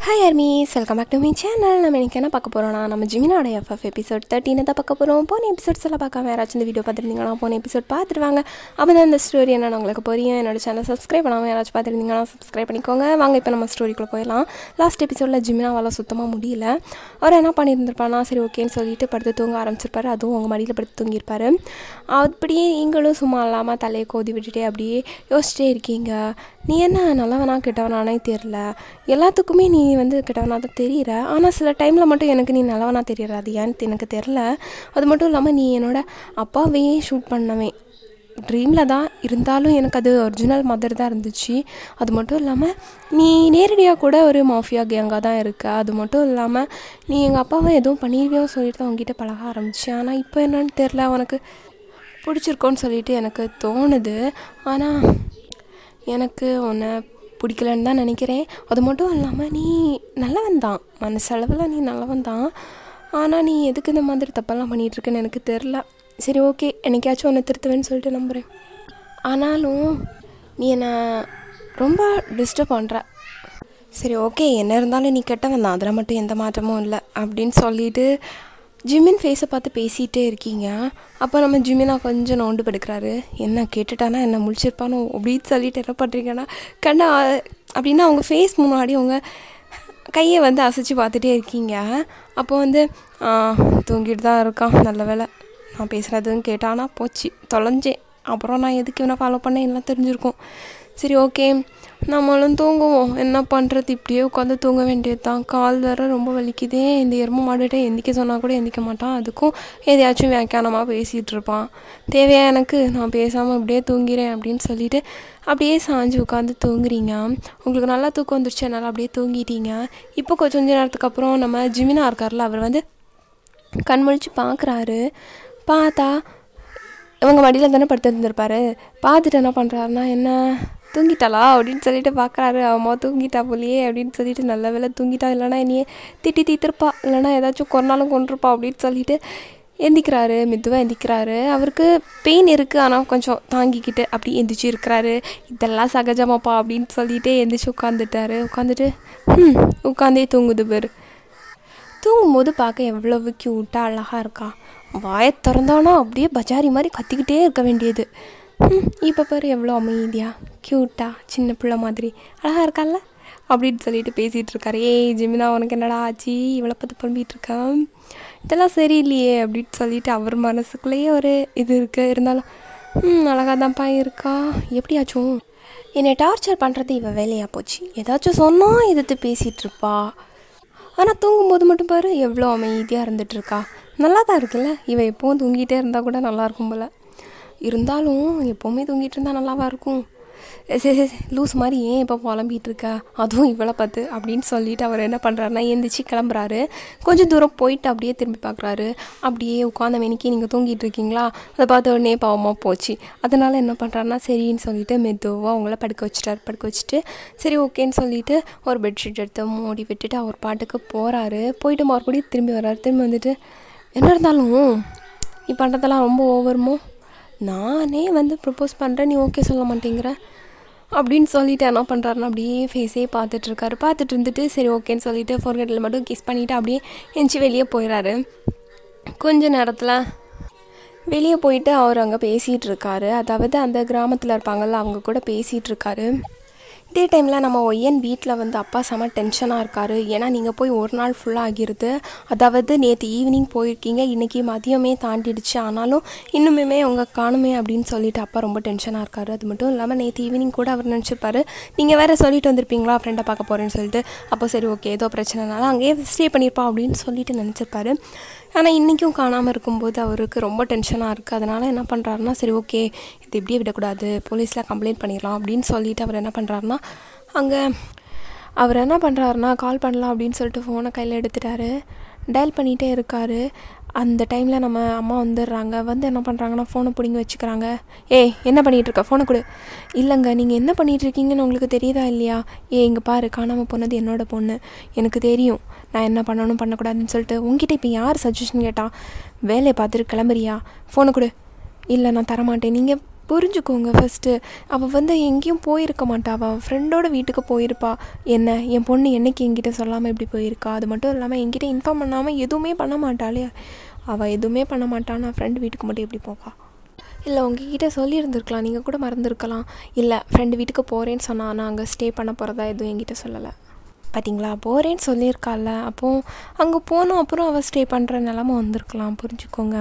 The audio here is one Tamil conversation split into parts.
hi armies welcome back to me channel நம்ம இன்றைக்கி என்ன பார்க்க போகிறோம்னா நம்ம ஜிமினோட எஃப்எஃப் எபிசோட் தேர்ட்டினை தான் பார்க்க போகிறோம் போன எபிசோட்ஸ் எல்லாம் பார்க்காம யாராச்சும் இந்த வீடியோ பார்த்துருந்தீங்கன்னா போன எபிசோட் பார்த்துருவாங்க அப்போ தான் இந்த ஸ்டோரி என்னன்னு உங்களுக்கு புரியும் என்னோட சேனல் சப்ஸ்கிரைப் பண்ணாமல் யாராச்சும் பார்த்துருந்தீங்கன்னா சப்ஸ்கிரைப் பண்ணிக்கோங்க வாங்க இப்போ நம்ம ஸ்டோரிக்குள்ளே போயிடலாம் லாஸ்ட் எபிசோடில் ஜிமினாவால் சுத்தமாக முடியல அவர் என்ன பண்ணியிருந்திருப்பானா சரி ஓகேன்னு சொல்லிட்டு படுத்து தூங்க ஆரம்பிச்சிருப்பாரு அதுவும் உங்கள் மடியில் படுத்து தூங்கியிருப்பாரு அப்படியே நீங்களும் சும்மா இல்லாமல் தலையை கோதி விட்டுட்டே அப்படியே யோசிச்சிட்டே இருக்கீங்க நீ என்ன நல்லவனா கெட்டவனானே தெரில எல்லாத்துக்குமே நீ வந்து கெட்டவனா தான் தெரியிற ஆனால் சில டைமில் மட்டும் எனக்கு நீ நல்லவனா தெரியற அது ஏன்னு எனக்கு தெரில அது மட்டும் இல்லாமல் நீ என்னோட அப்பாவே ஷூட் பண்ணவேன் ட்ரீமில் தான் இருந்தாலும் எனக்கு அது ஒரிஜினல் மதர் தான் இருந்துச்சு அது மட்டும் இல்லாமல் நீ நேரடியாக கூட ஒரு மாஃபியா கேங்காக தான் இருக்க அது மட்டும் இல்லாமல் நீ எங்கள் அப்பாவை எதுவும் பண்ணிடுவியோ சொல்லிட்டு தான் உங்ககிட்ட பழக ஆரம்பிச்சு ஆனால் இப்போ என்னன்னு தெரில உனக்கு பிடிச்சிருக்கோன்னு சொல்லிட்டு எனக்கு தோணுது ஆனால் எனக்கு உன்னை பிடிக்கலன்னு தான் நினைக்கிறேன் அது மட்டும் இல்லாமல் நீ நல்லவன் தான் மனசளவில் நீ நல்லவன் தான் ஆனால் நீ எதுக்கு இந்த மாதிரி தப்பெல்லாம் பண்ணிகிட்ருக்குன்னு எனக்கு தெரில சரி ஓகே என்னைக்காச்சும் ஒன்று திருத்துவேன்னு சொல்லிட்டு நம்புகிறேன் ஆனாலும் நீ என்னை ரொம்ப டிஸ்டர்ப் பண்ணுற சரி ஓகே என்ன இருந்தாலும் நீ கெட்டவன் தான் அதில் மட்டும் எந்த மாற்றமும் இல்லை அப்படின்னு சொல்லிட்டு ஜிமின் ஃபேஸை பார்த்து பேசிகிட்டே இருக்கீங்க அப்போ நம்ம ஜிமினா கொஞ்சம் நோண்டு படுக்கிறாரு என்ன கேட்டுட்டானா என்ன முழிச்சிருப்பானோ அப்படின்னு சொல்லிட்டு என்ன பண்ணுறீங்கன்னா கண்ணா அப்படின்னா அவங்க ஃபேஸ் முன்னாடி அவங்க கையை வந்து அசைச்சு பார்த்துட்டே இருக்கீங்க அப்போ வந்து "ஆ, தூங்கிட்டு தான் இருக்கான் நல்ல வேலை நான் பேசுகிறதுன்னு கேட்டானா போச்சு தொலைஞ்சேன் அப்புறம் நான் எதுக்கு இவனை ஃபாலோ பண்ணேன் எல்லாம் தெரிஞ்சிருக்கும் சரி ஓகே நம்மளும் தூங்குவோம் என்ன பண்ணுறது இப்படியே உட்காந்து தூங்க வேண்டியது தான் கால் வேற ரொம்ப வலிக்குதே இந்த எரும மாடுகிட்ட எந்திக்க சொன்னால் கூட எந்திக்க மாட்டான் அதுக்கும் எதையாச்சும் வியாக்கியானமாக பேசிகிட்டு இருப்பான் தேவையா எனக்கு நான் பேசாமல் அப்படியே தூங்கிறேன் அப்படின்னு சொல்லிட்டு அப்படியே சாஞ்சு உட்காந்து தூங்குறீங்க உங்களுக்கு நல்லா தூக்கம் வந்துருச்சு அதனால் அப்படியே தூங்கிட்டீங்க இப்போ கொஞ்ச நேரத்துக்கு அப்புறம் நம்ம ஜிமினா இருக்கார்ல அவர் வந்து கண் முழிச்சு பார்க்குறாரு பார்த்தா இவங்க மடியில் தானே படுத்து இருந்திருப்பாரு பார்த்துட்டு என்ன பண்ணுறாருன்னா என்ன தூங்கிட்டாளா அப்படின்னு சொல்லிட்டு பார்க்குறாரு அம்மா தூங்கிட்டா போலியே அப்படின்னு சொல்லிட்டு நல்ல வேளை தூங்கிட்டா இல்லைனா என்னையே திட்டி தீத்திருப்பா இல்லைனா ஏதாச்சும் கொன்னாலும் கொண்டிருப்பா அப்படின்னு சொல்லிட்டு எந்திக்கிறாரு மெதுவாக எந்திக்கிறாரு அவருக்கு பெயின் இருக்குது ஆனால் கொஞ்சம் தாங்கிக்கிட்டு அப்படி எந்திரிச்சு இருக்கிறாரு இதெல்லாம் சகஜமாப்பா அப்படின்னு சொல்லிட்டு எந்திரிச்சு உட்காந்துட்டாரு உட்காந்துட்டு ம் உட்காந்தே தூங்குது பேர் தூங்கும்போது பார்க்க எவ்வளவு க்யூட்டாக அழகாக இருக்கா வாயை திறந்தானா அப்படியே பஜாரி மாதிரி கத்திக்கிட்டே இருக்க வேண்டியது ம், இப்போ பாரு எவ்வளோ அமைதியாக க்யூட்டாக சின்ன பிள்ளை மாதிரி அழகாக இருக்கால்ல அப்படின்னு சொல்லிட்டு பேசிகிட்டு இருக்காரு ஏய் ஜிமினா உனக்கு என்னடா ஆச்சு இவளை பார்த்து புலம்பிகிட்டு இருக்கான் இதெல்லாம் சரியில்லையே அப்படின்னு சொல்லிட்டு அவர் மனசுக்குள்ளேயே ஒரு இது இருக்குது இருந்தாலும் ம் அழகாக தான்ப்பா இருக்கா எப்படியாச்சும் என்னை டார்ச்சர் பண்ணுறது இவ வேலையாக போச்சு ஏதாச்சும் சொன்னால் எதிர்த்து பேசிகிட்டு இருப்பா ஆனால் தூங்கும்போது மட்டும் பாரு எவ்வளோ அமைதியாக இருந்துட்டு இருக்கா நல்லா தான் இருக்குல்ல இவ எப்பவும் தூங்கிட்டே இருந்தால் கூட நல்லா இருக்கும் போல இருந்தாலும் எப்போவுமே தூங்கிட்டு இருந்தால் நல்லாவா இருக்கும் எ, சரி சரி லூஸ் மாதிரி ஏன் இப்போ புலம்பிட்டு இருக்கா அதுவும் இவளை பார்த்து அப்படின்னு சொல்லிட்டு அவர் என்ன பண்ணுறாருனா எந்திரிச்சு கிளம்புறாரு கொஞ்சம் தூரம் போயிட்டு அப்படியே திரும்பி பார்க்குறாரு அப்படியே உட்காந்த மெனிக்கு நீங்கள் தூங்கிட்டு இருக்கீங்களா அதை பார்த்த உடனே பாவமாக போச்சு அதனால என்ன பண்ணுறாருனா சரின்னு சொல்லிட்டு மெதுவாக அவங்கள படுக்க வச்சுட்டாரு படுக்க வச்சுட்டு சரி ஓகேன்னு சொல்லிட்டு ஒரு பெட்ஷீட் எடுத்து மூடி விட்டுட்டு அவர் பாட்டுக்கு போகிறாரு போயிட்டு மறுபடியும் திரும்பி வர்றாரு திரும்பி வந்துட்டு என்ன இருந்தாலும் நீ பண்ணுறதெல்லாம் ரொம்ப ஓவருமோ நானே வந்து ப்ரப்போஸ் பண்ணுறேன் நீ ஓகே சொல்ல மாட்டேங்கிற அப்படின்னு சொல்லிட்டு என்ன பண்ணுறாருன்னா அப்படியே ஃபேஸே பார்த்துட்டு இருக்காரு பார்த்துட்டு இருந்துட்டு சரி ஓகேன்னு சொல்லிட்டு ஃபோர்கேட்டில் மட்டும் கிஸ் பண்ணிவிட்டு அப்படியே எந்திச்சு வெளியே போயிடுறாரு கொஞ்ச நேரத்தில் வெளியே போயிட்டு அவர் அங்கே பேசிகிட்டு இருக்காரு அதாவது அந்த கிராமத்தில் இருப்பாங்கள்ல அவங்க கூட பேசிகிட்டு இருக்காரு இதே டைமில் நம்ம ஒய்யன் வீட்டில் வந்து அப்பா செம டென்ஷனாக இருக்காரு ஏன்னா நீங்கள் போய் ஒரு நாள் ஃபுல்லாக ஆகிருது அதாவது நேற்று ஈவினிங் போயிருக்கீங்க இன்றைக்கி மதியமே தாண்டிடுச்சு ஆனாலும் இன்னுமே உங்கள் காணுமே அப்படின்னு சொல்லிட்டு அப்பா ரொம்ப டென்ஷனாக இருக்காரு அது மட்டும் இல்லாமல் நேற்று ஈவினிங் கூட அவர் நினச்சிருப்பாரு நீங்கள் வேறு சொல்லிட்டு வந்திருப்பீங்களா ஃப்ரெண்டை பார்க்க போகிறேன்னு சொல்லிட்டு அப்போ சரி ஓகே ஏதோ பிரச்சனைனால அங்கேயே ஸ்டே பண்ணியிருப்பா அப்படின்னு சொல்லிட்டு நினச்சிருப்பாரு ஆனால் இன்றைக்கும் காணாமல் இருக்கும்போது அவருக்கு ரொம்ப டென்ஷனாக இருக்குது அதனால் என்ன பண்ணுறாருனா சரி ஓகே இது இப்படியே விடக்கூடாது போலீஸில் கம்ப்ளைண்ட் பண்ணிடலாம் அப்படின்னு சொல்லிட்டு அவர் என்ன பண்ணுறாருனா அங்கே அவர் என்ன பண்ணுறாருனா கால் பண்ணலாம் அப்படின்னு சொல்லிட்டு ஃபோனை கையில் எடுத்துட்டாரு டயல் பண்ணிகிட்டே இருக்காரு அந்த டைமில் நம்ம அம்மா வந்துடுறாங்க வந்து என்ன பண்ணுறாங்கன்னா ஃபோனை பிடிங்கி வச்சுக்கிறாங்க ஏய் என்ன பண்ணிகிட்டு இருக்க ஃபோனை கொடு இல்லைங்க நீங்கள் என்ன பண்ணிகிட்டு இருக்கீங்கன்னு உங்களுக்கு தெரியுதா இல்லையா ஏ இங்கே பாரு காணாமல் போனது என்னோட பொண்ணு எனக்கு தெரியும் நான் என்ன பண்ணணும் பண்ணக்கூடாதுன்னு சொல்லிட்டு உங்ககிட்ட இப்போ யார் சஜஷன் கேட்டா வேலையை பார்த்துட்டு கிளம்புறியா ஃபோனை கொடு இல்லை நான் தரமாட்டேன் நீங்கள் புரிஞ்சுக்கோங்க ஃபஸ்ட்டு அவள் வந்து எங்கேயும் போயிருக்க மாட்டா அவள் ஃப்ரெண்டோட வீட்டுக்கு போயிருப்பா என்ன என் பொண்ணு என்னைக்கு என்கிட்ட சொல்லாமல் இப்படி போயிருக்கா அது மட்டும் இல்லாமல் என்கிட்ட இன்ஃபார்ம் பண்ணாமல் எதுவுமே பண்ண மாட்டாளே அவள் எதுவுமே பண்ண மாட்டா நான் ஃப்ரெண்டு வீட்டுக்கு மட்டும் எப்படி போவா இல்லை உங்ககிட்ட சொல்லியிருந்துருக்கலாம் நீங்கள் கூட மறந்துருக்கலாம் இல்லை ஃப்ரெண்டு வீட்டுக்கு போகிறேன்னு சொன்னா நான் அங்கே ஸ்டே பண்ண போகிறதா எதுவும் என்கிட்ட சொல்லலை பார்த்தீங்களா போகிறேன்னு சொல்லியிருக்கால அப்போது அங்கே போனோம் அப்புறம் அவள் ஸ்டே பண்ணுற நிலமை வந்திருக்கலாம் புரிஞ்சுக்கோங்க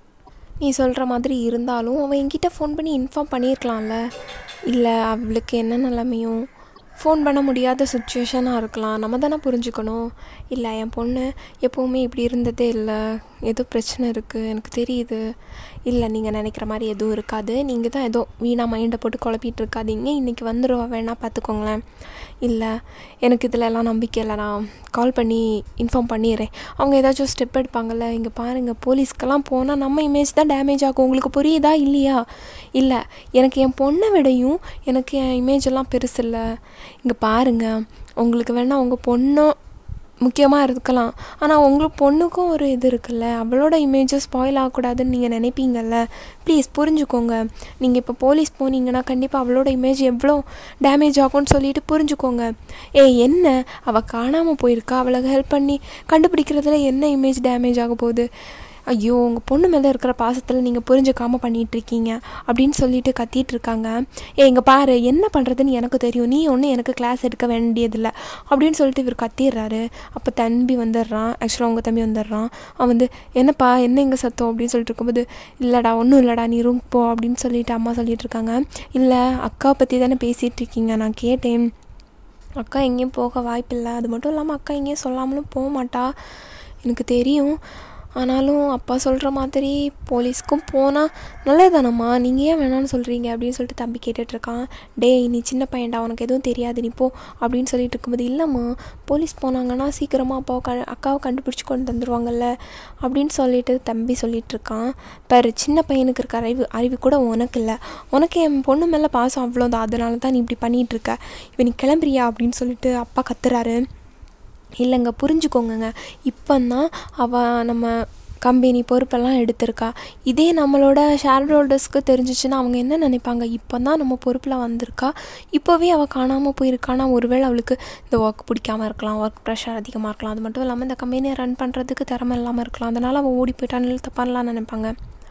நீ சொல்கிற மாதிரி இருந்தாலும் அவள் என்கிட்ட ஃபோன் பண்ணி இன்ஃபார்ம் பண்ணியிருக்கலாம்ல இல்லை அவளுக்கு என்ன நிலமையும் ஃபோன் பண்ண முடியாத சுச்சுவேஷனாக இருக்கலாம் நம்ம தானே புரிஞ்சுக்கணும் இல்லை என் பொண்ணு எப்போவுமே இப்படி இருந்ததே இல்லை ஏதோ பிரச்சனை இருக்குது எனக்கு தெரியுது இல்லை நீங்கள் நினைக்கிற மாதிரி எதுவும் இருக்காது நீங்கள் தான் ஏதோ வீணாக மைண்டை போட்டு குழப்பிட்டு இருக்காதீங்க இன்றைக்கி வந்துடுவா வேணால் பார்த்துக்கோங்களேன் இல்லை எனக்கு இதில் எல்லாம் நம்பிக்கை இல்லை நான் கால் பண்ணி இன்ஃபார்ம் பண்ணிடுறேன் அவங்க ஏதாச்சும் ஸ்டெப் எடுப்பாங்கல்ல இங்கே பாருங்கள் போலீஸ்க்கெல்லாம் போனால் நம்ம இமேஜ் தான் டேமேஜ் ஆகும் உங்களுக்கு புரியுதா இல்லையா இல்லை எனக்கு என் பொண்ணை விடையும் எனக்கு என் இமேஜ் எல்லாம் பெருசு இல்லை இங்கே பாருங்கள் உங்களுக்கு வேணால் உங்கள் பொண்ணும் முக்கியமாக இருக்கலாம் ஆனால் உங்களுக்கு பொண்ணுக்கும் ஒரு இது இருக்குல்ல அவளோட இமேஜஸ் ஸ்பாயில் ஆகக்கூடாதுன்னு நீங்கள் நினைப்பீங்கல்ல ப்ளீஸ் புரிஞ்சுக்கோங்க நீங்கள் இப்போ போலீஸ் போனீங்கன்னா கண்டிப்பாக அவளோட இமேஜ் எவ்வளோ டேமேஜ் ஆகும்னு சொல்லிட்டு புரிஞ்சுக்கோங்க ஏய் என்ன அவள் காணாமல் போயிருக்கா அவளுக்கு ஹெல்ப் பண்ணி கண்டுபிடிக்கிறதுல என்ன இமேஜ் டேமேஜ் ஆக போகுது ஐயோ உங்கள் பொண்ணு மேலே இருக்கிற பாசத்தில் நீங்கள் புரிஞ்சுக்காமல் பண்ணிகிட்ருக்கீங்க அப்படின்னு சொல்லிட்டு கத்திட்டு இருக்காங்க ஏ இங்கே பாரு என்ன பண்ணுறதுன்னு எனக்கு தெரியும் நீ ஒன்றும் எனக்கு கிளாஸ் எடுக்க வேண்டியதில்லை அப்படின்னு சொல்லிட்டு இவர் கத்திடுறாரு அப்போ தம்பி வந்துடுறான் ஆக்சுவலாக உங்கள் தம்பி வந்துடுறான் அவன் வந்து என்னப்பா என்ன இங்கே சத்தம் அப்படின்னு சொல்லிட்டு இருக்கும்போது இல்லைடா ஒன்றும் இல்லைடா நீ ரூம் போ அப்படின்னு சொல்லிட்டு அம்மா சொல்லிட்டு இருக்காங்க இல்லை அக்காவை பற்றி தானே பேசிகிட்டு இருக்கீங்க நான் கேட்டேன் அக்கா எங்கேயும் போக வாய்ப்பில்லை அது மட்டும் இல்லாமல் அக்கா எங்கேயும் சொல்லாமலும் போக மாட்டா எனக்கு தெரியும் ஆனாலும் அப்பா சொல்கிற மாதிரி போலீஸ்க்கும் போனால் நல்லதானம்மா நீங்கள் ஏன் வேணாம்னு சொல்கிறீங்க அப்படின்னு சொல்லிட்டு தம்பி கேட்டுட்ருக்கான் டேய் நீ சின்ன பையன்டா உனக்கு எதுவும் தெரியாது நீ போ அப்படின்னு சொல்லிட்டு இருக்கும்போது இல்லைம்மா போலீஸ் போனாங்கன்னா சீக்கிரமாக அப்பாவை க அக்காவை கண்டுபிடிச்சி கொண்டு வந்துடுவாங்கல்ல அப்படின்னு சொல்லிட்டு தம்பி சொல்லிட்டு இருக்கான் பாரு சின்ன பையனுக்கு இருக்க அறிவு அறிவு கூட உனக்கு இல்லை உனக்கு என் பொண்ணு மேலே பாசம் அவ்வளோதான் அதனால தான் நீ இப்படி பண்ணிகிட்டு இருக்க இப்போ நீ கிளம்புறியா அப்படின்னு சொல்லிட்டு அப்பா கத்துறாரு இல்லைங்க புரிஞ்சுக்கோங்கங்க இப்போ தான் அவள் நம்ம கம்பெனி பொறுப்பெல்லாம் எடுத்திருக்கா இதே நம்மளோட ஷேர் ஹோல்டர்ஸ்க்கு தெரிஞ்சிச்சுன்னா அவங்க என்ன நினைப்பாங்க இப்போ தான் நம்ம பொறுப்பில் வந்திருக்கா இப்போவே அவள் காணாமல் போயிருக்கானா ஒருவேளை அவளுக்கு இந்த ஒர்க் பிடிக்காம இருக்கலாம் ஒர்க் ப்ரெஷர் அதிகமாக இருக்கலாம் அது மட்டும் இல்லாமல் இந்த கம்பெனியை ரன் பண்ணுறதுக்கு திறமை இல்லாமல் இருக்கலாம் அதனால் அவள் ஓடி போயிட்டான்னு தப்பான்லாம் நினைப்பாங்க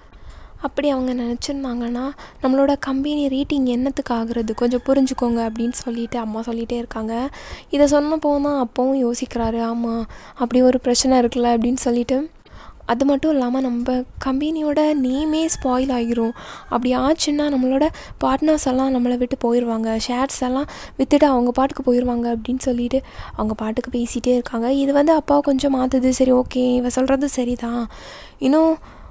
அப்படி அவங்க நினச்சிருந்தாங்கன்னா நம்மளோட கம்பெனி ரேட்டிங் என்னத்துக்கு ஆகுறது கொஞ்சம் புரிஞ்சுக்கோங்க அப்படின்னு சொல்லிட்டு அம்மா சொல்லிகிட்டே இருக்காங்க இதை சொன்னப்போ தான் அப்பவும் யோசிக்கிறாரு ஆமாம் அப்படி ஒரு பிரச்சனை இருக்குல்ல அப்படின்னு சொல்லிட்டு அது மட்டும் இல்லாமல் நம்ம கம்பெனியோட நேமே ஸ்பாயில் ஆகிரும் அப்படி ஆச்சுன்னா நம்மளோட பார்ட்னர்ஸ் எல்லாம் நம்மளை விட்டு போயிடுவாங்க ஷேர்ஸ் எல்லாம் விற்றுட்டு அவங்க பாட்டுக்கு போயிடுவாங்க அப்படின்னு சொல்லிட்டு அவங்க பாட்டுக்கு பேசிகிட்டே இருக்காங்க இது வந்து அப்பாவை கொஞ்சம் மாற்றுது சரி ஓகே இவ சொல்கிறது சரிதான் இன்னும்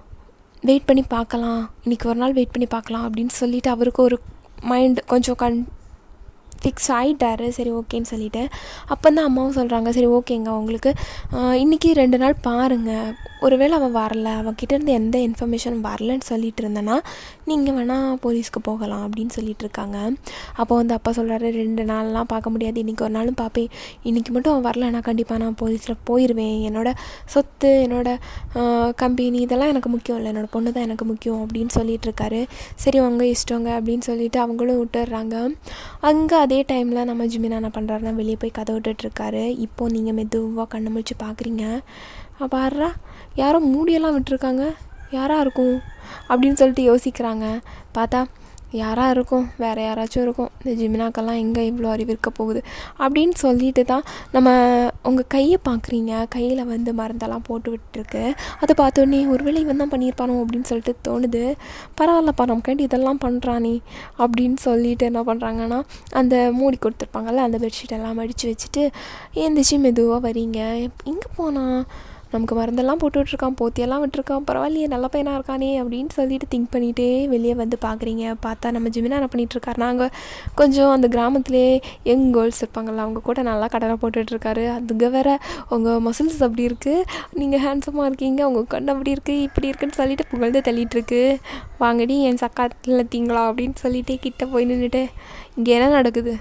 வெயிட் பண்ணி பார்க்கலாம் இன்றைக்கி ஒரு நாள் வெயிட் பண்ணி பார்க்கலாம் அப்படின்னு சொல்லிட்டு அவருக்கு ஒரு மைண்ட் கொஞ்சம் கண் ஃபிக்ஸ் ஆகிட்டாரு சரி ஓகேன்னு சொல்லிட்டு அப்போ தான் அம்மாவும் சொல்கிறாங்க சரி ஓகேங்க உங்களுக்கு இன்றைக்கி ரெண்டு நாள் பாருங்கள் ஒருவேளை அவன் வரல அவன்கிட்டேருந்து எந்த இன்ஃபர்மேஷனும் வரலன்னு சொல்லிட்டு இருந்தேன்னா நீங்கள் வேணால் போலீஸ்க்கு போகலாம் அப்படின்னு சொல்லிட்டு இருக்காங்க அப்போ வந்து அப்பா சொல்கிறாரு ரெண்டு நாள்லாம் பார்க்க முடியாது இன்றைக்கி ஒரு நாளும் பார்ப்பேன் இன்றைக்கி மட்டும் அவன் வரலன்னா கண்டிப்பாக நான் போலீஸில் போயிடுவேன் என்னோடய சொத்து என்னோடய கம்பெனி இதெல்லாம் எனக்கு முக்கியம் இல்லை என்னோடய பொண்ணு தான் எனக்கு முக்கியம் அப்படின்னு சொல்லிட்டு இருக்காரு சரி அவங்க இஷ்டங்க அப்படின்னு சொல்லிட்டு அவங்களும் விட்டுடுறாங்க அங்கே அதே டைமில் நம்ம ஜிமினா என்ன பண்ணுறாருன்னா வெளியே போய் கதை விட்டுட்ருக்காரு இப்போது நீங்கள் மெதுவாக கண்ணை முடிச்சு பார்க்குறீங்க பாடுறா யாரோ மூடியெல்லாம் விட்டுருக்காங்க யாராக இருக்கும் அப்படின்னு சொல்லிட்டு யோசிக்கிறாங்க பார்த்தா யாராக இருக்கும் வேறு யாராச்சும் இருக்கும் இந்த ஜிமினாக்கெல்லாம் எங்கே இவ்வளோ அறிவு இருக்க போகுது அப்படின்னு சொல்லிட்டு தான் நம்ம உங்கள் கையை பார்க்குறீங்க கையில் வந்து மருந்தெல்லாம் போட்டு விட்டுருக்கு அதை பார்த்தோன்னே ஒருவேளை இவன் தான் பண்ணியிருப்பானோ அப்படின்னு சொல்லிட்டு தோணுது பரவாயில்லப்பா நமக்காண்டி இதெல்லாம் பண்ணுறானே அப்படின்னு சொல்லிட்டு என்ன பண்ணுறாங்கன்னா அந்த மூடி கொடுத்துருப்பாங்கல்ல அந்த பெட்ஷீட் எல்லாம் மடித்து வச்சுட்டு எந்திரிச்சு மெதுவாக வரீங்க எங்கே போனா நமக்கு மருந்தெல்லாம் போட்டு விட்ருக்கான் போத்தியெல்லாம் விட்டுருக்கான் பரவாயில்லையே நல்ல பையனாக இருக்கானே அப்படின்னு சொல்லிட்டு திங்க் பண்ணிகிட்டே வெளியே வந்து பார்க்குறீங்க பார்த்தா நம்ம ஜிமினா என்ன பண்ணிகிட்ருக்காரு நாங்கள் கொஞ்சம் அந்த கிராமத்திலே யங் கேர்ள்ஸ் இருப்பாங்கள்ல அவங்க கூட நல்லா கடலை போட்டுட்ருக்காரு அதுங்க வேற உங்கள் மசில்ஸ் அப்படி இருக்குது நீங்கள் ஹேண்ட்ஸமாக இருக்கீங்க உங்கள் கண் அப்படி இருக்குது இப்படி இருக்குன்னு சொல்லிட்டு புகழ்ந்து தள்ளிட்டுருக்கு வாங்கடி என் சக்காத்தில் தீங்களா அப்படின்னு சொல்லிட்டு கிட்ட போய் நின்றுட்டு இங்கே என்ன நடக்குது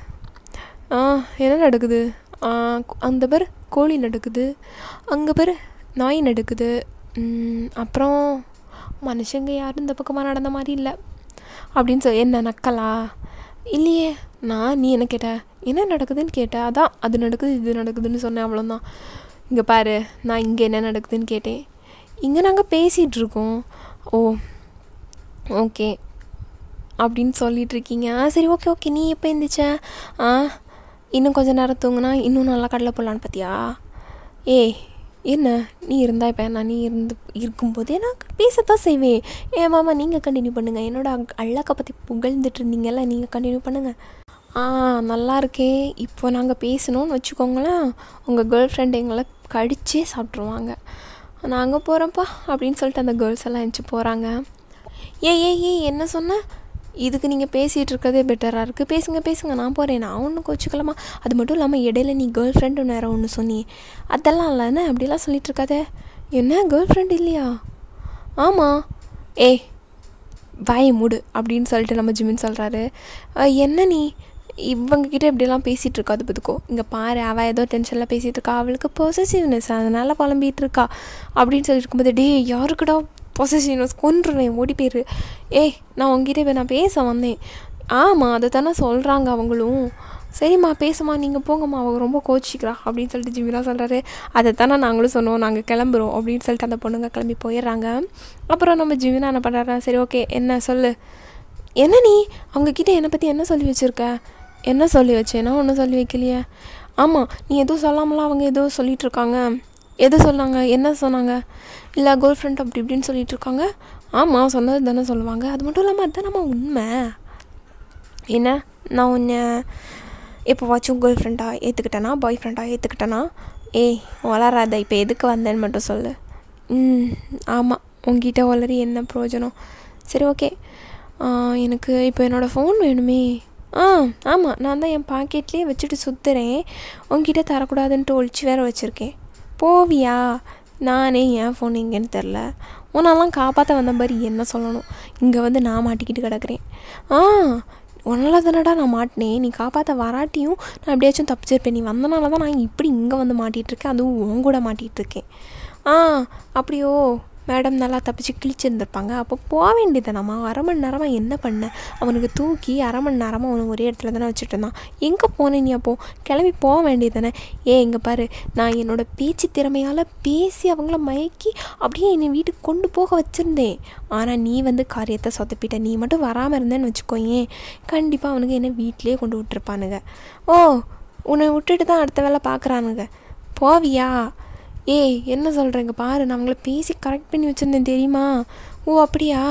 ஆ என்ன நடக்குது அந்த பேர் கோழி நடக்குது அங்கே பேர் நாய் நடக்குது அப்புறம் மனுஷங்க யாரும் இந்த பக்கமாக நடந்த மாதிரி இல்லை அப்படின்னு சொல்லி என்ன நக்கலா இல்லையே நான் நீ என்ன கேட்ட என்ன நடக்குதுன்னு கேட்ட அதான் அது நடக்குது இது நடக்குதுன்னு சொன்னேன் அவ்வளோதான் இங்கே பாரு நான் இங்கே என்ன நடக்குதுன்னு கேட்டேன் இங்கே நாங்கள் பேசிகிட்டு இருக்கோம் ஓ ஓகே அப்படின்னு சொல்லிட்டு இருக்கீங்க ஆ சரி ஓகே ஓகே நீ எப்போ எழுந்திரிச்ச ஆ இன்னும் கொஞ்ச நேரம் தூங்குனா இன்னும் நல்லா கடலை போடலான்னு பார்த்தியா ஏய் என்ன நீ இருந்தா இப்போ நான் நீ இருந்து இருக்கும்போதே நான் பேசத்தான் செய்வேன் ஏ மாமா நீங்கள் கண்டினியூ பண்ணுங்கள் என்னோட அக்- அழகை பற்றி புகழ்ந்துட்டு இருந்தீங்கல்ல நீங்கள் கண்டினியூ பண்ணுங்கள் ஆ நல்லா இருக்கே இப்போ நாங்கள் பேசணும்னு வச்சுக்கோங்களேன் உங்கள் கேர்ள் ஃப்ரெண்ட் எங்களை கடிச்சே சாப்பிட்ருவாங்க நாங்கள் போகிறோம்ப்பா அப்படின்னு சொல்லிட்டு அந்த கேர்ள்ஸ் எல்லாம் எழுந்துச்சி போகிறாங்க ஏய் ஏய் ஏய் என்ன சொன்ன இதுக்கு நீங்கள் பேசிகிட்டு இருக்கிறதே பெட்டராக இருக்குது பேசுங்க பேசுங்க நான் போகிறேன் நான் ஒன்றும் கோச்சிக்கலாமா அது மட்டும் இல்லாமல் இடையில நீ கேர்ள் ஃப்ரெண்டு வேறு ஒன்று சொன்னி அதெல்லாம் இல்லைன்னு அப்படிலாம் சொல்லிட்டு இருக்காதே என்ன கேர்ள் ஃப்ரெண்ட் இல்லையா ஆமாம் ஏய் வாயை மூடு அப்படின்னு சொல்லிட்டு நம்ம ஜிமின் சொல்கிறாரு என்ன நீ இவங்கக்கிட்ட இப்படிலாம் பேசிகிட்டு இருக்கா அது பதுக்கோ இங்கே பாரு அவள் ஏதோ டென்ஷனில் பேசிகிட்டு இருக்கா அவளுக்கு பொசசிவ்னஸ் அதனால் புலம்பிகிட்டு இருக்கா அப்படின்னு சொல்லிட்டு இருக்கும்போது டே யாருக்குடா பொசசிவ்னஸ் கொன்றுவேன் ஓடி போயிரு ஏய் நான் உங்ககிட்ட இப்போ நான் பேச வந்தேன் ஆமாம் அதை தானே சொல்கிறாங்க அவங்களும் சரிம்மா பேசுமா நீங்கள் போங்கம்மா அவங்க ரொம்ப கோச்சிக்கிறா அப்படின்னு சொல்லிட்டு ஜிமினா சொல்கிறாரு அதை தானே நாங்களும் சொன்னோம் நாங்கள் கிளம்புறோம் அப்படின்னு சொல்லிட்டு அந்த பொண்ணுங்க கிளம்பி போயிடுறாங்க அப்புறம் நம்ம ஜிமினா என்ன பண்ணுறாரு சரி ஓகே என்ன சொல்லு என்ன நீ அவங்கக்கிட்ட என்னை பற்றி என்ன சொல்லி வச்சுருக்க என்ன சொல்லி வச்சேன்னா ஒன்றும் சொல்லி வைக்கலையே ஆமாம் நீ எதுவும் சொல்லாமலாம் அவங்க ஏதோ சொல்லிட்டு இருக்காங்க எது சொன்னாங்க என்ன சொன்னாங்க இல்லை கேர்ள் ஃப்ரெண்ட் அப்படி இப்படின்னு சொல்லிட்டு இருக்காங்க ஆமாம் சொன்னது தானே சொல்லுவாங்க அது மட்டும் இல்லாமல் அதுதான் நம்ம உண்மை என்ன நான் உன்னை இப்போ வாச்சும் கேர்ள் ஃப்ரெண்டாக ஏற்றுக்கிட்டேனா பாய் ஃப்ரெண்டாக ஏற்றுக்கிட்டேனா ஏய் வளராத இப்போ எதுக்கு வந்தேன்னு மட்டும் சொல்லு ம் ஆமாம் உங்ககிட்ட வளரி என்ன பிரயோஜனம் சரி ஓகே எனக்கு இப்போ என்னோடய ஃபோன் வேணுமே ஆ ஆமாம் நான் தான் என் பாக்கெட்லேயே வச்சுட்டு சுற்றுறேன் உங்ககிட்ட தரக்கூடாதுன்ட்டு ஒழிச்சு வேற வச்சுருக்கேன் போவியா நானே என் ஃபோன் எங்கேன்னு தெரில உன்னெல்லாம் காப்பாற்ற வந்த மாதிரி என்ன சொல்லணும் இங்கே வந்து நான் மாட்டிக்கிட்டு கிடக்குறேன் ஆ உன்னால தானடா நான் மாட்டினேன் நீ காப்பாற்ற வராட்டியும் நான் எப்படியாச்சும் தப்பிச்சிருப்பேன் நீ வந்தனால தான் நான் இப்படி இங்கே வந்து மாட்டிகிட்டு இருக்கேன் அதுவும் உன் கூட மாட்டிகிட்டு இருக்கேன் ஆ அப்படியோ மேடம் நல்லா தப்பிச்சு கிழிச்சிருந்துருப்பாங்க அப்போ போக வேண்டியதானம்மா அரை மணி நேரமாக என்ன பண்ண அவனுக்கு தூக்கி அரை மணி நேரமாக அவனை ஒரே இடத்துல தானே வச்சுட்டு இருந்தான் எங்கே போனேன் நீ அப்போ கிளம்பி போக வேண்டியதானே ஏ இங்கே பாரு நான் என்னோட பேச்சு திறமையால் பேசி அவங்கள மயக்கி அப்படியே என்னை வீட்டுக்கு கொண்டு போக வச்சுருந்தேன் ஆனால் நீ வந்து காரியத்தை சொதப்பிட்ட நீ மட்டும் வராமல் இருந்தேன்னு வச்சுக்கோயேன் கண்டிப்பாக அவனுக்கு என்னை வீட்டிலேயே கொண்டு விட்டுருப்பானுங்க ஓ உன்னை விட்டுட்டு தான் அடுத்த வேலை பார்க்குறானுங்க போவியா ஏய் என்ன சொல்கிறேங்க பாரு நான் அவங்கள பேசி கரெக்ட் பண்ணி வச்சுருந்தேன் தெரியுமா ஓ அப்படியா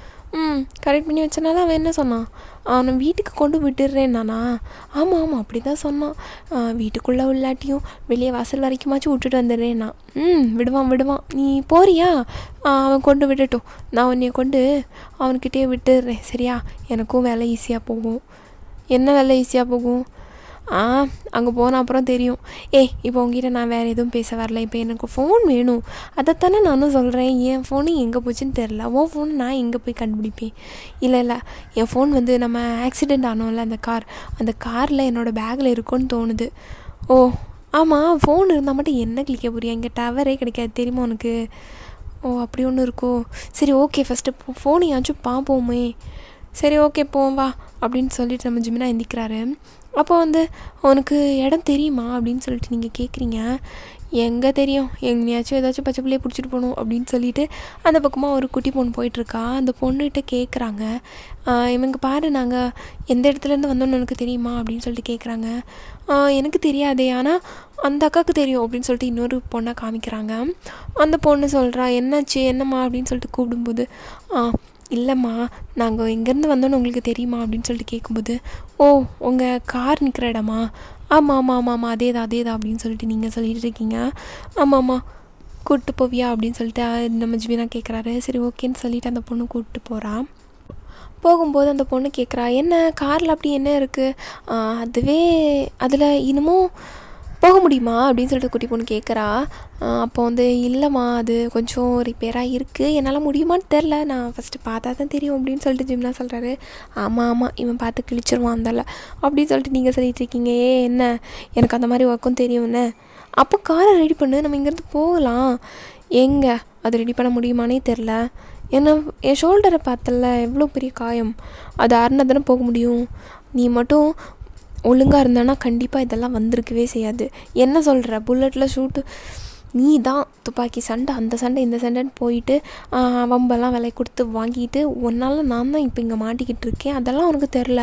ம் கரெக்ட் பண்ணி வச்சனால அவன் என்ன சொன்னான் அவனை வீட்டுக்கு கொண்டு விட்டுடுறேன் நானா ஆமாம் ஆமாம் அப்படி தான் சொன்னான் வீட்டுக்குள்ளே உள்ளாட்டியும் வெளியே வாசல் வரைக்குமாச்சும் விட்டுட்டு வந்துடுறேன் நான் ம் விடுவான் விடுவான் நீ போறியா ஆ, அவன் கொண்டு விடட்டும் நான் உன்னைய கொண்டு அவன்கிட்டயே விட்டுடுறேன் சரியா எனக்கும் வேலை ஈஸியாக போகும் என்ன வேலை ஈஸியாக போகும் ஆ அங்கே போன அப்புறம் தெரியும் ஏய் இப்போ உங்ககிட்ட நான் வேறு எதுவும் பேச வரல இப்போ எனக்கு ஃபோன் வேணும் அதைத்தானே நானும் சொல்கிறேன் என் ஃபோனு எங்கே போச்சுன்னு தெரில உன் ஃபோன் நான் எங்கே போய் கண்டுபிடிப்பேன் இல்லை இல்லை என் ஃபோன் வந்து நம்ம ஆக்சிடெண்ட் ஆனோம்ல அந்த கார் அந்த காரில் என்னோடய பேக்கில் இருக்கும்னு தோணுது ஓ ஆமாம் ஃபோன் இருந்தால் மட்டும் என்ன கிளிக்க போறியா இங்கே டவரே கிடைக்காது தெரியுமா உனக்கு ஓ அப்படி ஒன்று இருக்கோ சரி ஓகே ஃபஸ்ட்டு ஃபோனையாச்சும் பார்ப்போமே சரி ஓகே போவோம் வா அப்படின்னு சொல்லிட்டு நம்ம ஜிமினா எந்திக்கிறாரு அப்போ வந்து உனக்கு இடம் தெரியுமா அப்படின்னு சொல்லிட்டு நீங்கள் கேட்குறீங்க எங்கே தெரியும் எங்கேயாச்சும் ஏதாச்சும் பச்சை பிள்ளைய பிடிச்சிட்டு போகணும் அப்படின்னு சொல்லிட்டு அந்த பக்கமாக ஒரு குட்டி பொண்ணு போயிட்டுருக்கா அந்த பொண்ணுகிட்ட கேட்குறாங்க இவங்க பாரு நாங்கள் எந்த இடத்துலேருந்து வந்தோன்னு உனக்கு தெரியுமா அப்படின்னு சொல்லிட்டு கேட்குறாங்க எனக்கு தெரியாதே ஆனால் அந்த அக்காவுக்கு தெரியும் அப்படின்னு சொல்லிட்டு இன்னொரு பொண்ணை காமிக்கிறாங்க அந்த பொண்ணு சொல்கிறா என்னாச்சு என்னம்மா அப்படின்னு சொல்லிட்டு கூப்பிடும்போது "ஆ, இல்லைம்மா நாங்கள் எங்கேருந்து வந்தோன்னு உங்களுக்கு தெரியுமா அப்படின்னு சொல்லிட்டு கேட்கும்போது ஓ உங்கள் கார் நிற்கிற இடமா ஆமாம் ஆமாம் ஆமாம் ஆமாம் அதே தான் அதே தான் அப்படின்னு சொல்லிட்டு நீங்கள் சொல்லிட்டு இருக்கீங்க ஆமாம் ஆமாம் கூப்பிட்டு போவியா அப்படின்னு சொல்லிட்டு அஹ், நம்ம ஜிமினா கேட்குறாரு சரி ஓகேன்னு சொல்லிட்டு அந்த பொண்ணு கூப்பிட்டு போகிறா போகும்போது அந்த பொண்ணு கேட்குறா என்ன காரில் அப்படி என்ன இருக்குது அதுவே அதில் இன்னமும் போக முடியுமா அப்படின்னு சொல்லிட்டு குட்டி பொண்ணு கேட்குறா அப்போ வந்து இல்லைம்மா அது கொஞ்சம் ரிப்பேராக இருக்குது என்னால் முடியுமான்னு தெரில நான் ஃபஸ்ட்டு பார்த்தா தான் தெரியும் அப்படின்னு சொல்லிட்டு ஜிம்னா சொல்கிறாரு ஆமாம் ஆமாம் இவன் பார்த்து கிழிச்சிருவான் அந்தால அப்படின்னு சொல்லிட்டு நீங்கள் சொல்லிட்டு இருக்கீங்க ஏ என்ன எனக்கு அந்த மாதிரி ஒர்க்கும் தெரியும்னு அப்போ காரை ரெடி பண்ணு நம்ம இங்கேருந்து போகலாம் எங்கே அது ரெடி பண்ண முடியுமானே தெரில என்ன என் ஷோல்டரை பார்த்தல எவ்வளோ பெரிய காயம் அது ஆறுனா தானே போக முடியும் நீ மட்டும் ஒழுங்காக இருந்தானா கண்டிப்பாக இதெல்லாம் வந்திருக்கவே செய்யாது என்ன சொல்கிற புல்லட்டில் ஷூட்டு நீ தான் துப்பாக்கி சண்டை அந்த சண்டை இந்த சண்டைன்னு போயிட்டு வம்பெல்லாம் விலை கொடுத்து வாங்கிட்டு ஒன்றால் நான் தான் இப்போ இங்கே மாட்டிக்கிட்டு இருக்கேன் அதெல்லாம் உனக்கு தெரில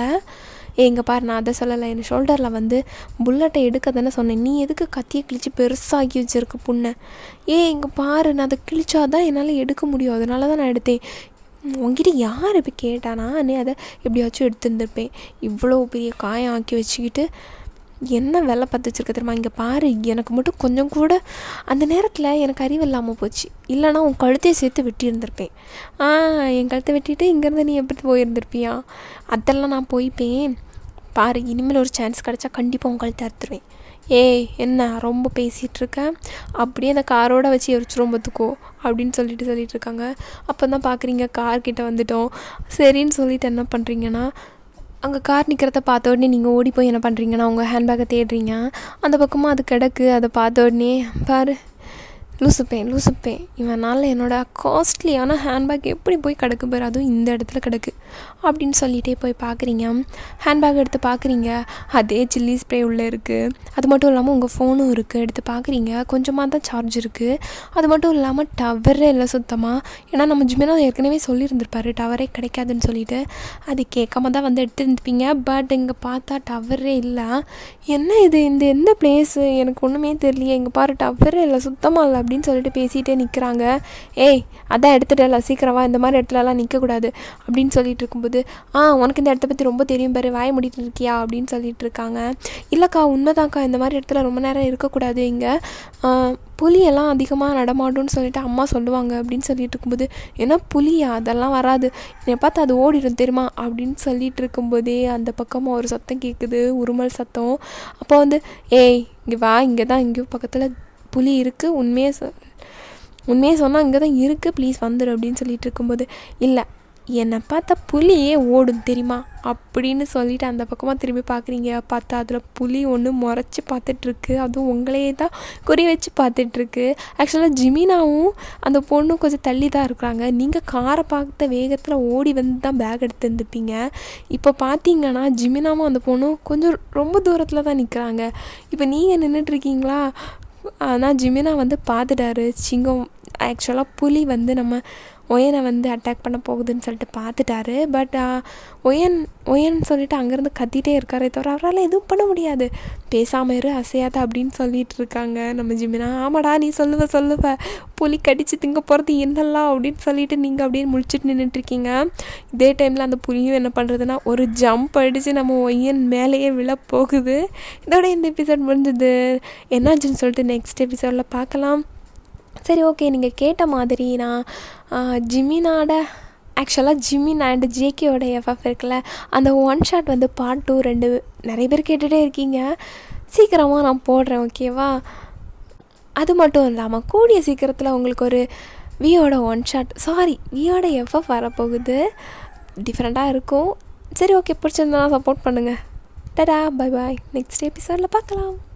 ஏ இங்கே பாரு நான் அதை சொல்லலை என் ஷோல்டரில் வந்து புல்லட்டை எடுக்க தானே சொன்னேன் நீ எதுக்கு கத்தியை கிழிச்சு பெருசாக்கி வச்சிருக்க புண்ணை ஏ இங்கே பாரு நான் அதை கிழிச்சாதான் என்னால் எடுக்க முடியும் அதனால தான் நான் எடுத்தேன் உங்ககிட்ட யார் இப்போ கேட்டானா நீ அதை எப்படியாச்சும் எடுத்துருந்துருப்பேன் இவ்வளோ பெரிய காயம் ஆக்கி வச்சுக்கிட்டு என்ன வேலை பார்த்து வச்சிருக்க தெரியுமா இங்கே பாரு எனக்கு மட்டும் கொஞ்சம் கூட அந்த நேரத்தில் எனக்கு அறிவு இல்லாமல் போச்சு இல்லைனா உன் கழுத்தையை சேர்த்து வெட்டி இருந்திருப்பேன் ஆ என் கழுத்தை வெட்டிட்டு இங்கேருந்து நீ எப்படி போயிருந்திருப்பியா அதெல்லாம் நான் போய்ப்பேன் பாரு இனிமேல் ஒரு சான்ஸ் கிடச்சா கண்டிப்பாக உன் கழுத்தை அறுத்துருவேன் ஏய் என்ன ரொம்ப பேசிகிட்டு இருக்க அப்படியே அந்த காரோட வச்சு எரிச்சிரும் பார்த்துக்கோ அப்படின்னு சொல்லிட்டு சொல்லிட்டு இருக்காங்க அப்போ தான் பார்க்குறீங்க கார் கிட்ட வந்துட்டோம் சரின்னு சொல்லிட்டு என்ன பண்ணுறீங்கன்னா அங்கே கார் நிற்கிறத பார்த்த உடனே நீங்கள் ஓடி போய் என்ன பண்ணுறீங்கன்னா உங்கள் ஹேண்ட்பேக்கை தேடுறீங்க அந்த பக்கமாக அது கிடக்கு அதை பார்த்த உடனே பாரு லூசுப்பேன் லூசுப்பேன் இவனால் என்னோட காஸ்ட்லியான ஹேண்ட்பேக் எப்படி போய் கிடக்கு பாரு அதுவும் இந்த இடத்துல கிடக்கு அப்படின்னு சொல்லிகிட்டே போய் பார்க்குறீங்க ஹேண்ட்பேக் எடுத்து பார்க்குறீங்க அதே சில்லி ஸ்ப்ரே உள்ளே இருக்குது அது மட்டும் இல்லாமல் உங்கள் ஃபோனும் இருக்குது எடுத்து பார்க்குறீங்க கொஞ்சமாக தான் சார்ஜ் இருக்குது அது மட்டும் இல்லாமல் டவரே இல்லை சுத்தமாக ஏன்னா நம்ம ஜிமினா ஏற்கனவே சொல்லியிருந்திருப்பாரு டவரே கிடைக்காதுன்னு சொல்லிட்டு அது கேட்காம தான் வந்து எடுத்துருந்துப்பீங்க பட் இங்கே பார்த்தா டவரே இல்லை என்ன இது இந்த எந்த பிளேஸு எனக்கு ஒன்றுமே தெரியலையே இங்கே பாரு டவரே இல்லை சுத்தமாக இல்லை அப்படின்னு சொல்லிட்டு பேசிகிட்டே நிற்கிறாங்க ஏய் அதான் எடுத்துட்டல சீக்கிரமா இந்த மாதிரி இடத்துலலாம் நிற்கக்கூடாது அப்படின்னு சொல்லிட்டு இருக்கும்போது ஆ உனக்கு இந்த இடத்த பற்றி ரொம்ப தெரியும் பாரு வாய முடிட்டு இருக்கியா அப்படின்னு சொல்லிட்டு இருக்காங்க இல்லைக்கா உண்மைதான்க்கா இந்த மாதிரி இடத்துல ரொம்ப நேரம் இருக்கக்கூடாது இங்கே புலியெல்லாம் அதிகமாக நடமாடும்னு சொல்லிட்டு அம்மா சொல்லுவாங்க அப்படின்னு சொல்லிட்டு இருக்கும்போது ஏன்னா புலியா அதெல்லாம் வராது என்னை பார்த்து அது ஓடிடும் தெரியுமா அப்படின்னு சொல்லிட்டு இருக்கும்போதே அந்த பக்கமாக ஒரு சத்தம் கேட்குது உருமல் சத்தம் அப்போ வந்து ஏய் இங்கே வா இங்கே தான் இங்கேயோ பக்கத்தில் புலி இருக்குது உண்மையே சொல் உண்மையே சொன்னால் இங்கே தான் இருக்குது ப்ளீஸ் வந்துடு அப்படின்னு சொல்லிட்டு இருக்கும்போது இல்லை என்னை பார்த்தா புலியே ஓடும் தெரியுமா அப்படின்னு சொல்லிட்டு அந்த பக்கமாக திரும்பி பார்க்குறீங்க பார்த்தா அதில் புலி ஒன்று முறைச்சி பார்த்துட்ருக்கு அதுவும் உங்களையே தான் குறி வச்சு பார்த்துட்ருக்கு ஆக்சுவலாக ஜிமினாவும் அந்த பொண்ணும் கொஞ்சம் தள்ளி தான் இருக்கிறாங்க நீங்கள் காரை பார்த்த வேகத்தில் ஓடி வந்து தான் பேக் எடுத்து வந்துருப்பீங்க இப்போ பார்த்தீங்கன்னா ஜிமினாவும் அந்த பொண்ணும் கொஞ்சம் ரொம்ப தூரத்தில் தான் நிற்கிறாங்க இப்போ நீங்கள் நின்றுட்டுருக்கீங்களா ஆனால் ஜிமினா வந்து பார்த்துட்டாரு சிங்கம் ஆக்சுவலாக புலி வந்து நம்ம ஒயனை வந்து அட்டாக் பண்ண போகுதுன்னு சொல்லிட்டு பார்த்துட்டாரு பட் ஒயன் ஒயன் சொல்லிட்டு அங்கேருந்து கத்திட்டே இருக்காரே தவிர அவரால் எதுவும் பண்ண முடியாது பேசாமல் இரு அசையாத அப்படின்னு சொல்லிட்டு இருக்காங்க நம்ம ஜிமினா ஆமாடா நீ சொல்லுவ சொல்லுவ புலி கடிச்சு திங்க போகிறது என்னெல்லாம் அப்படின்னு சொல்லிட்டு நீங்கள் அப்படியே முடிச்சுட்டு நின்றுட்டுருக்கீங்க இதே டைமில் அந்த புலியும் என்ன பண்ணுறதுன்னா ஒரு ஜம்ப் அடித்து நம்ம ஒய்யன் மேலேயே விழ போகுது இதோட இந்த எபிசோட் முடிஞ்சது என்னாச்சுன்னு சொல்லிட்டு நெக்ஸ்ட் எபிசோடில் பார்க்கலாம் சரி ஓகே நீங்கள் கேட்ட மாதிரி நான் ஜிமினாட ஆக்சுவலாக ஜிமின் அண்ட் ஜேகேயோட எஃப்எஃப் இருக்குல்ல அந்த ஒன் ஷாட் வந்து பார்ட் டூ ரெண்டு நிறைய பேர் கேட்டுகிட்டே இருக்கீங்க சீக்கிரமாக நான் போடுறேன் ஓகேவா அது மட்டும் இல்லாமல் கூடிய சீக்கிரத்தில் உங்களுக்கு ஒரு வியோட ஒன் ஷாட் சாரி வியோட எஃப்எஃப் வரப்போகுது டிஃப்ரெண்ட்டாக இருக்கும் சரி ஓகே பிடிச்சிருந்தா சப்போர்ட் பண்ணுங்கள் டடா பை பாய் நெக்ஸ்ட் எபிசோடில் பார்க்கலாம்